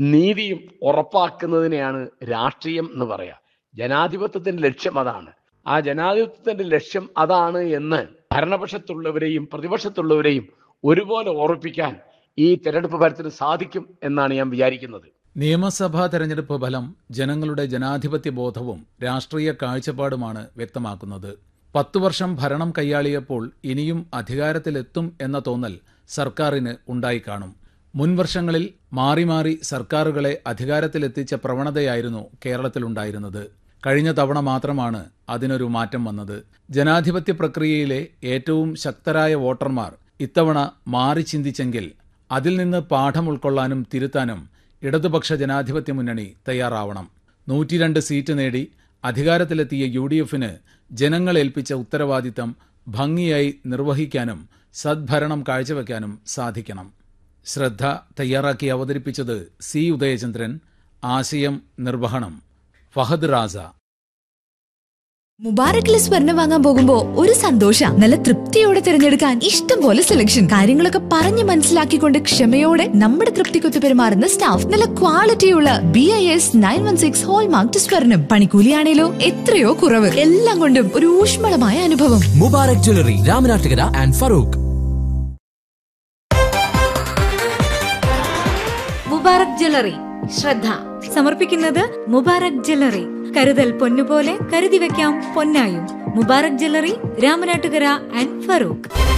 നീതിയും ഉറപ്പാക്കുന്നതിനെയാണ് രാഷ്ട്രീയം എന്ന് പറയാ ജനാധിപത്യത്തിന്റെ ലക്ഷ്യം അതാണ് ആ ജനാധിപത്യത്തിന്റെ ലക്ഷ്യം അതാണ് എന്ന് ഭരണപക്ഷത്തുള്ളവരെയും പ്രതിപക്ഷത്തുള്ളവരെയും ഒരുപോലെ ഓർപ്പിക്കാൻ ഈ തെരഞ്ഞെടുപ്പ് ഫലത്തിന് സാധിക്കും എന്നാണ് ഞാൻ വിചാരിക്കുന്നത് നിയമസഭാ തെരഞ്ഞെടുപ്പ് ഫലം ജനങ്ങളുടെ ജനാധിപത്യ ബോധവും രാഷ്ട്രീയ കാഴ്ചപ്പാടുമാണ് വ്യക്തമാക്കുന്നത് പത്തു വർഷം ഭരണം കൈയാളിയപ്പോൾ ഇനിയും അധികാരത്തിലെത്തും എന്ന തോന്നൽ സർക്കാരിന് ഉണ്ടായിക്കാണും മുൻവർഷങ്ങളിൽ മാറി മാറി സർക്കാരുകളെ അധികാരത്തിലെത്തിച്ച പ്രവണതയായിരുന്നു കേരളത്തിലുണ്ടായിരുന്നത് കഴിഞ്ഞ തവണ മാത്രമാണ് അതിനൊരു മാറ്റം വന്നത് ജനാധിപത്യ പ്രക്രിയയിലെ ഏറ്റവും ശക്തരായ വോട്ടർമാർ ഇത്തവണ മാറി ചിന്തിച്ചെങ്കിൽ അതിൽ നിന്ന് പാഠം ഉൾക്കൊള്ളാനും തിരുത്താനും ഇടതുപക്ഷ ജനാധിപത്യ മുന്നണി തയ്യാറാവണം നൂറ്റിരണ്ട് സീറ്റ് നേടി അധികാരത്തിലെത്തിയ യു ഡി എഫിന് ജനങ്ങൾ ഏൽപ്പിച്ച ഉത്തരവാദിത്തം ഭംഗിയായി നിർവഹിക്കാനും സദ്ഭരണം കാഴ്ചവെക്കാനും സാധിക്കണം ശ്രദ്ധ തയ്യാറാക്കി അവതരിപ്പിച്ചത് സി ഉദയചന്ദ്രൻ ആശയം നിർവഹണം ഫഹദ് റാസ മുബാറക്കിലെ സ്വർണം വാങ്ങാൻ പോകുമ്പോ ഒരു സന്തോഷ നല്ല തൃപ്തിയോടെ തിരഞ്ഞെടുക്കാൻ ഇഷ്ടം പോലെ സെലക്ഷൻ കാര്യങ്ങളൊക്കെ പറഞ്ഞു മനസ്സിലാക്കിക്കൊണ്ട് ക്ഷമയോടെ നമ്മുടെ തൃപ്തിക്കൊത്ത് പെരുമാറുന്ന സ്റ്റാഫ് നല്ല ക്വാളിറ്റിയുള്ള B I S nine one six hallmark സ്വർണം പണിക്കൂലിയാണേലോ എത്രയോ കുറവ് എല്ലാം കൊണ്ടും ഒരു ഊഷ്മളമായ അനുഭവം Mubarak jewellery Ramanattukara and Feroke Mubarak jewellery ശ്രദ്ധ സമർപ്പിക്കുന്നത് മുബാറക് ജ്വല്ലറി കരുതൽ പൊന്നുപോലെ കരുതി വെക്കാം പൊന്നായും മുബാറക് ജ്വല്ലറി രാമനാട്ടുകര ആൻഡ് ഫറൂഖ്